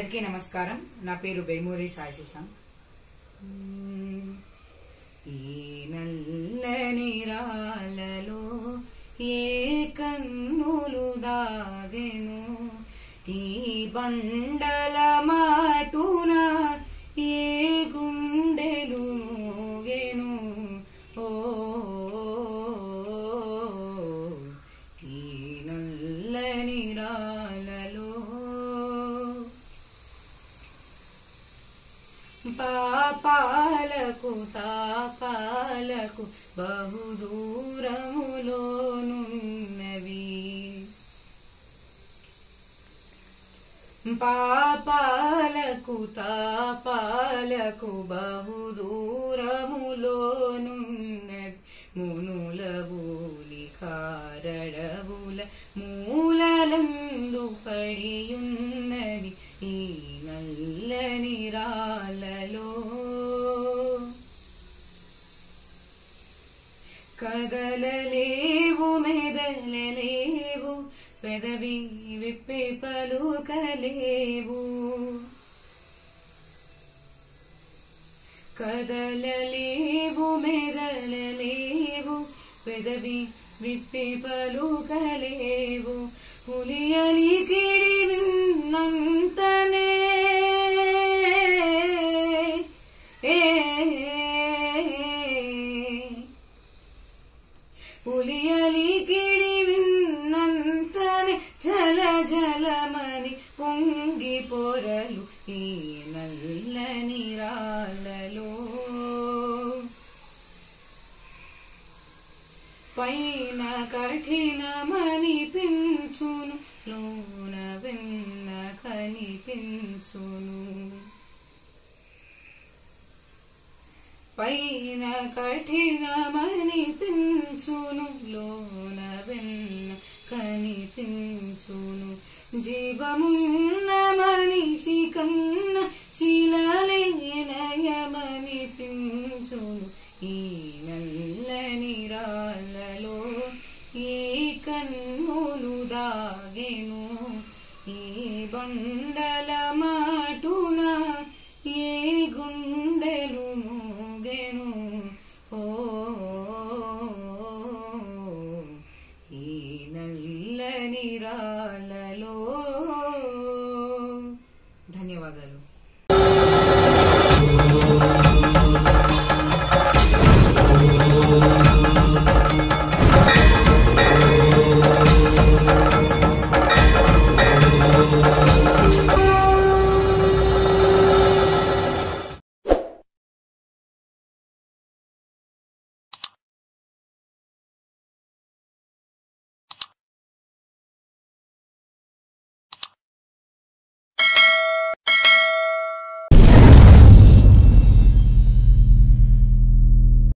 అందరికీ నమస్కారం నా పేరు బేమూరి సాయి శశాంక్ ఈ నల్లని రాలలో ఏ కన్నులు దాగెను ఈ బండల మాటున ఏ గుండెలు మోగెను ఓ ఈ నల్లని రాలలో పాపాలకు తాపాలకు బహుదూరములోనున్నవి పాపాలకు తాపాలకు బహుదూరములోనున్నవి మునుల బూలి కారడవుల మూలలందు పడియున్నవి ఈ నల్లని రాలలో కదలలేవు మెదలలేవు పెదవి విప్పి పలుకలేవు కదలలేవు మెదలలేవు పెదవి విప్పి పలుకలేవు పులియలి కిడి విన్నంతనే ఏ పులియలి కిడి విన్నంతనే జల జలమని పొంగి పొరలు ఈ నల్లని రాళ్ళలో పైన కఠినమని పించును లోన వెన్న కనిపించును పైన కఠినమని పించును లోన వెన్న కనిపించును జీవమున్న మనిషి కన్న శిలలేనయమని పించును ఈ నల్లని రాళ్ళలో ఈ కన్నులు దాగెను ఈ బండల మా